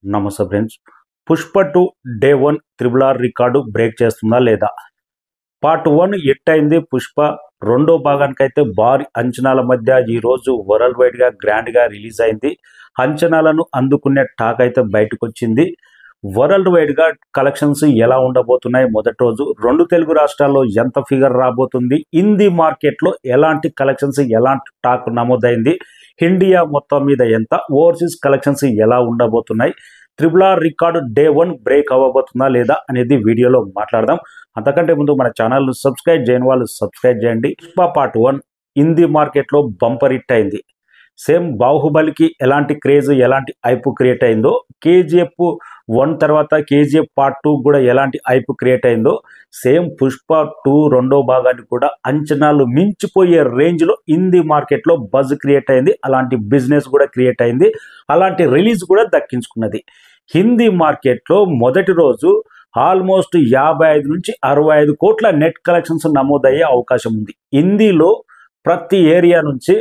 నమస్తే friends Pushpa two day one triple R record break చేస్తుందా లేదా పార్ట్ వన్ హిట్ అయింది పుష్ప రెండో భాగానికైతే భారీ అంచనాల మధ్య ఈ రోజు వరల్డ్ వైడ్ గా గ్రాండ్ గా రిలీజ్ అయింది అంచనాలను అందుకునే టాక్ అయితే బయటకు వచ్చింది వరల్డ్ వైడ్ గా కలెక్షన్స్ ఎలా ఉండబోతున్నాయి మొదటి రోజు రెండు తెలుగు రాష్ట్రాల్లో ఎంత ఫిగర్ రాబోతుంది హిందీ మార్కెట్ లో ఎలాంటి కలెక్షన్స్ ఎలాంటి టాక్ నమోదైంది ఇండియా మొత్తం మీద ఎంత ఓవర్సీస్ కలెక్షన్స్ ఎలా ఉండబోతున్నాయి triple R record day one break అవ్వబోతుందా లేదా అనేది వీడియోలో మాట్లాడదాం అంతకంటే ముందు మన ఛానల్ సబ్స్క్రైబ్ చేయని వాళ్ళు సబ్స్క్రైబ్ చేయండి పుష్ప పార్ట్ వన్ హిందీ మార్కెట్లో బంపర్ హిట్ అయింది సేమ్ బాహుబలికి ఎలాంటి క్రేజ్ ఎలాంటి ఐపు క్రియేట్ అయిందో కేజీఎఫ్ వన్ తర్వాత కేజీఎఫ్ పార్ట్ టూ కూడా ఎలాంటి ఐపు క్రియేట్ అయిందో సేమ్ పుష్ప టూ రెండో భాగాన్ని కూడా అంచనాలు మించిపోయే రేంజ్లో హిందీ మార్కెట్లో బజ్ క్రియేట్ అయింది అలాంటి బిజినెస్ కూడా క్రియేట్ అయింది అలాంటి రిలీజ్ కూడా దక్కించుకున్నది హిందీ మార్కెట్లో మొదటి రోజు ఆల్మోస్ట్ యాభై ఐదు నుంచి అరవై ఐదు కోట్ల నెట్ కలెక్షన్స్ నమోదయ్యే అవకాశం ఉంది హిందీలో ప్రతి ఏరియా నుంచి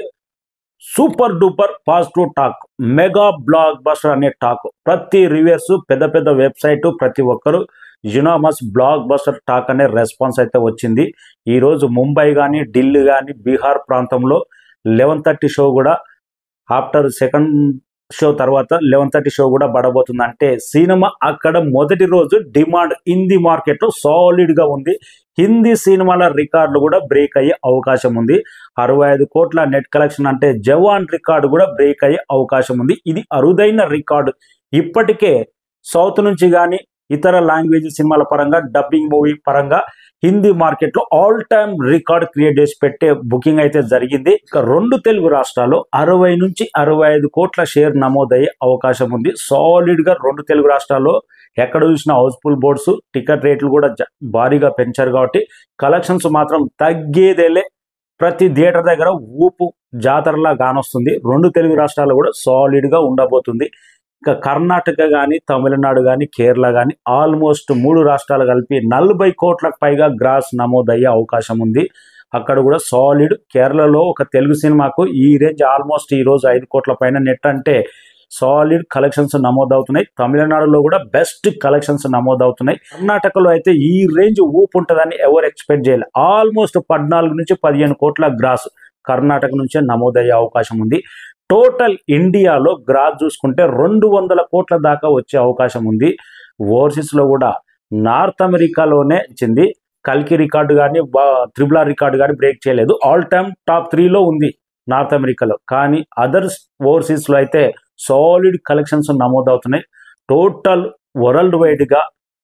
super duper positive talk mega blockbuster అనే టాక్ ప్రతి రివ్యూస్ పెద్ద పెద్ద వెబ్సైట్ ప్రతి ఒక్కరు యునామస్ బ్లాక్ బస్టర్ టాక్ అనే రెస్పాన్స్ అయితే వచ్చింది ఈరోజు ముంబై కానీ ఢిల్లీ కానీ బీహార్ ప్రాంతంలో లెవెన్ థర్టీ షో కూడా ఆఫ్టర్ సెకండ్ షో తర్వాత లెవెన్ థర్టీ షో కూడా పడబోతుంది అంటే సినిమా అక్కడ మొదటి రోజు డిమాండ్ హిందీ మార్కెట్లో సాలిడ్గా ఉంది హిందీ సినిమాల రికార్డులు కూడా బ్రేక్ అయ్యే అవకాశం ఉంది అరవై ఐదు కోట్ల నెట్ కలెక్షన్ అంటే జవాన్ రికార్డు కూడా బ్రేక్ అయ్యే అవకాశం ఉంది ఇది అరుదైన రికార్డు ఇప్పటికే సౌత్ నుంచి కానీ ఇతర లాంగ్వేజ్ సినిమాల పరంగా డబ్బింగ్ మూవీ పరంగా హిందీ మార్కెట్లో ఆల్ టైమ్ రికార్డ్ క్రియేట్ చేసి పెట్టే బుకింగ్ అయితే జరిగింది ఇక రెండు తెలుగు రాష్ట్రాల్లో అరవై నుంచి అరవై ఐదు కోట్ల షేర్ నమోదయ్యే అవకాశం ఉంది సాలిడ్ గా రెండు తెలుగు రాష్ట్రాల్లో ఎక్కడ చూసినా హౌస్ఫుల్ బోర్డ్స్ టికెట్ రేట్లు కూడా జ- భారీగా పెంచారు కాబట్టి కలెక్షన్స్ మాత్రం తగ్గేదేలే ప్రతి థియేటర్ దగ్గర ఊపు జాతరలా కానొస్తుంది రెండు తెలుగు రాష్ట్రాల్లో కూడా సాలిడ్ గా ఉండబోతుంది ఇక కర్ణాటక కానీ తమిళనాడు కానీ కేరళ కానీ ఆల్మోస్ట్ మూడు రాష్ట్రాలు కలిపి నలభై కోట్లకు పైగా గ్రాస్ నమోదయ్యే అవకాశం ఉంది అక్కడ కూడా సాలిడ్ కేరళలో ఒక తెలుగు సినిమాకు ఈ రేంజ్ ఆల్మోస్ట్ ఈ రోజు ఐదు కోట్ల పైన నెట్ అంటే సాలిడ్ కలెక్షన్స్ నమోదవుతున్నాయి తమిళనాడులో కూడా బెస్ట్ కలెక్షన్స్ నమోదవుతున్నాయి కర్ణాటకలో అయితే ఈ రేంజ్ ఊపు ఉంటుందని ఎవరు ఎక్స్పెక్ట్ చేయాలి ఆల్మోస్ట్ పద్నాలుగు నుంచి పదిహేను కోట్ల గ్రాస్ కర్ణాటక నుంచే నమోదయ్యే అవకాశం ఉంది టోటల్ ఇండియాలో గ్రాస్ చూసుకుంటే రెండు వందల కోట్ల దాకా వచ్చే అవకాశం ఉంది ఓవర్సీస్లో కూడా నార్త్ అమెరికాలోనే ఇచ్చింది కల్కి రికార్డు కానీ త్రిబుల్ ఆర్ రికార్డు కానీ బ్రేక్ చేయలేదు ఆల్ టైమ్ టాప్ త్రీలో ఉంది నార్త్ అమెరికాలో కానీ అదర్స్ ఓవర్సీస్లో అయితే సాలిడ్ కలెక్షన్స్ నమోదవుతున్నాయి టోటల్ వరల్డ్ వైడ్గా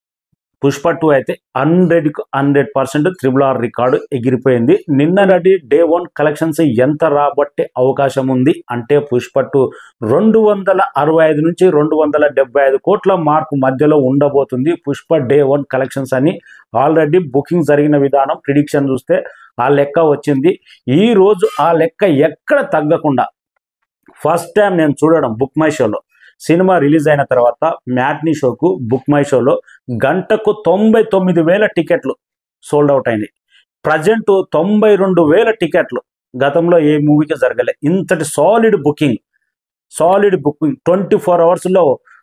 పుష్ప టూ అయితే hundred hundred percent triple R record ఎగిరిపోయింది నిన్నటి డే వన్ కలెక్షన్స్ ఎంత రాబట్టే అవకాశం ఉంది అంటే పుష్ప టూ రెండు వందల అరవై ఐదు నుంచి రెండు వందల డెబ్బై ఐదు కోట్ల మార్కు మధ్యలో ఉండబోతుంది పుష్ప డే వన్ కలెక్షన్స్ అని ఆల్రెడీ బుకింగ్ జరిగిన విధానం ప్రిడిక్షన్ చూస్తే ఆ లెక్క వచ్చింది ఈ రోజు ఆ లెక్క ఎక్కడ తగ్గకుండా ఫస్ట్ టైం నేను చూడడం బుక్ మై షోలో సినిమా రిలీజ్ అయిన తర్వాత మ్యాట్నీ షోకు బుక్ మై షోలో గంటకు తొంభై తొమ్మిది వేల టికెట్లు సోల్డ్ అవుట్ అయినాయి ప్రజెంట్ తొంభై రెండు వేల టికెట్లు గతంలో ఏ మూవీకి జరగలే ఇంతటి solid booking solid booking twenty four అవర్స్లో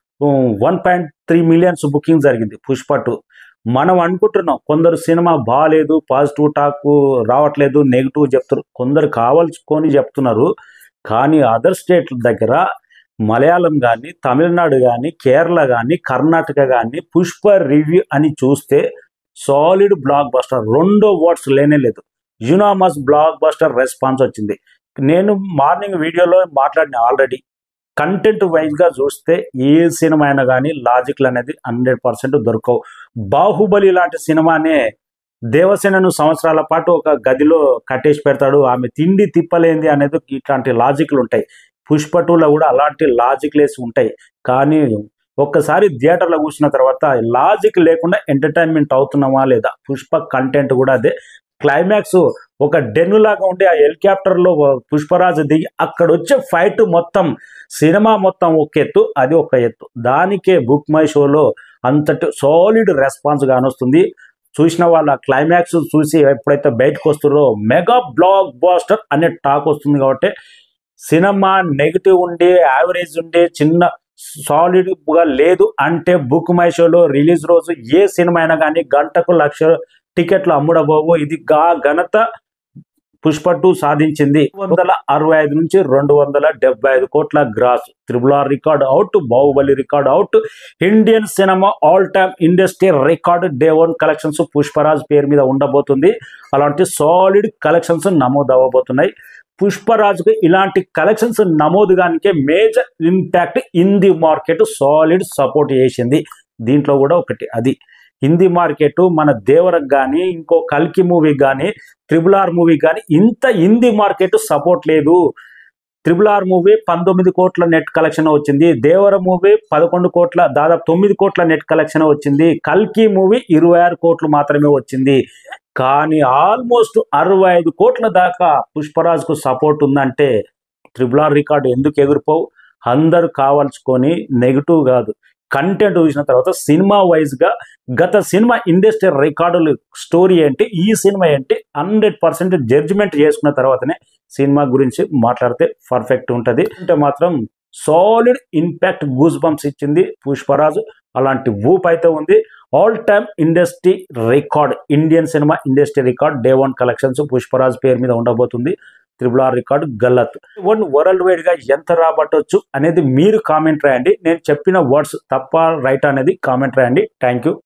one point three millions booking జరిగింది పుష్ప టూ మనం అనుకుంటున్నాం కొందరు సినిమా బాగాలేదు పాజిటివ్ టాక్ రావట్లేదు నెగిటివ్ చెప్తారు కొందరు కావాల్చుకొని చెప్తున్నారు కానీ అదర్ స్టేట్ల దగ్గర మలయాళం కానీ తమిళనాడు కానీ కేరళ కానీ కర్ణాటక కానీ పుష్ప రివ్యూ అని చూస్తే సాలిడ్ బ్లాక్ బస్టర్ రెండో వర్డ్స్ లేనే లేదు యునామస్ బ్లాక్ బస్టర్ రెస్పాన్స్ వచ్చింది నేను మార్నింగ్ వీడియోలో మాట్లాడిన ఆల్రెడీ కంటెంట్ వైజ్గా చూస్తే ఏ సినిమా అయినా కానీ లాజిక్లు అనేది హండ్రెడ్ పర్సెంట్ దొరకవు బాహుబలి లాంటి సినిమానే దేవసేనను సంవత్సరాల పాటు ఒక గదిలో కట్టేసి పెడతాడు ఆమె తిండి తిప్పలేంది అనేది ఇట్లాంటి లాజిక్లు ఉంటాయి పుష్ప టూలో కూడా అలాంటి లాజిక్ లేసి ఉంటాయి కానీ ఒక్కసారి థియేటర్లో కూర్చున్న తర్వాత లాజిక్ లేకుండా ఎంటర్టైన్మెంట్ అవుతున్నామా లేదా పుష్ప కంటెంట్ కూడా అదే క్లైమాక్స్ ఒక డెన్ను లాగా ఉండి ఆ హెలికాప్టర్లో పుష్పరాజు దిగి అక్కడ వచ్చే ఫైట్ మొత్తం సినిమా మొత్తం ఒక ఎత్తు అది ఒక ఎత్తు దానికే బుక్ మై షోలో అంతటి సాలిడ్ రెస్పాన్స్ కానొస్తుంది చూసిన వాళ్ళ క్లైమాక్స్ చూసి ఎప్పుడైతే బయటకు వస్తారో మెగా బ్లాక్ బాస్టర్ అనే టాక్ వస్తుంది కాబట్టి సినిమా నెగిటివ్ ఉండి యావరేజ్ ఉండి చిన్న సాలిడ్ గా లేదు అంటే బుక్ మై షోలో రిలీజ్ రోజు ఏ సినిమా అయినా కానీ గంటకు లక్ష టికెట్లు అమ్ముడబోవు ఇది గా ఘనత పుష్ప టూ సాధించింది వందల అరవై ఐదు నుంచి రెండు వందల డెబ్బై ఐదు కోట్ల gross triple R record out Baahubali record out Indian cinema all time industry record day one collections Pushparaj పేరు మీద ఉండబోతుంది అలాంటి సాలిడ్ కలెక్షన్స్ నమోదు అవ్వబోతున్నాయి పుష్పరాజ్కు ఇలాంటి కలెక్షన్స్ నమోదుగానికే major impact Hindi market solid support చేసింది దీంట్లో కూడా ఒకటి అది హిందీ మార్కెట్ మన దేవరకు కానీ ఇంకో కల్కి మూవీ కానీ త్రిబుల్ ఆర్ మూవీ కానీ ఇంత హిందీ మార్కెట్ సపోర్ట్ లేదు త్రిబుల్ ఆర్ మూవీ పంతొమ్మిది కోట్ల నెట్ కలెక్షన్ వచ్చింది దేవర మూవీ పదకొండు కోట్ల దాదాపు తొమ్మిది కోట్ల నెట్ కలెక్షన్ వచ్చింది కల్కి మూవీ ఇరవై ఆరు కోట్లు మాత్రమే వచ్చింది కానీ ఆల్మోస్ట్ అరవై ఐదు కోట్ల దాకా పుష్పరాజ్కు సపోర్ట్ ఉందంటే త్రిబుల్ ఆర్ రికార్డు ఎందుకు ఎగిరిపోవు అందరూ కావాల్చుకొని నెగిటివ్ కాదు కంటెంట్ చూసిన తర్వాత సినిమా వైజ్గా గత సినిమా ఇండస్ట్రీ రికార్డులు స్టోరీ ఏంటి ఈ సినిమా ఏంటి హండ్రెడ్ పర్సెంట్ జడ్జిమెంట్ చేసుకున్న తర్వాతనే సినిమా గురించి మాట్లాడితే పర్ఫెక్ట్ ఉంటుంది అంటే మాత్రం సాలిడ్ ఇంపాక్ట్ గూస్ బంప్స్ ఇచ్చింది పుష్పరాజు అలాంటి ఊప్ అయితే ఉంది all time industry record Indian cinema industry record day one collections Pushparaj పేరు మీద ఉండబోతుంది త్రిబుల్ ఆర్ రికార్డ్ గల్లత్ వన్ వరల్డ్ వైడ్ గా ఎంత రాబట్టొచ్చు అనేది మీరు కామెంట్ రాయండి నేను చెప్పిన వర్డ్స్ తప్ప రైట్ అనేది కామెంట్ రాయండి థ్యాంక్ యూ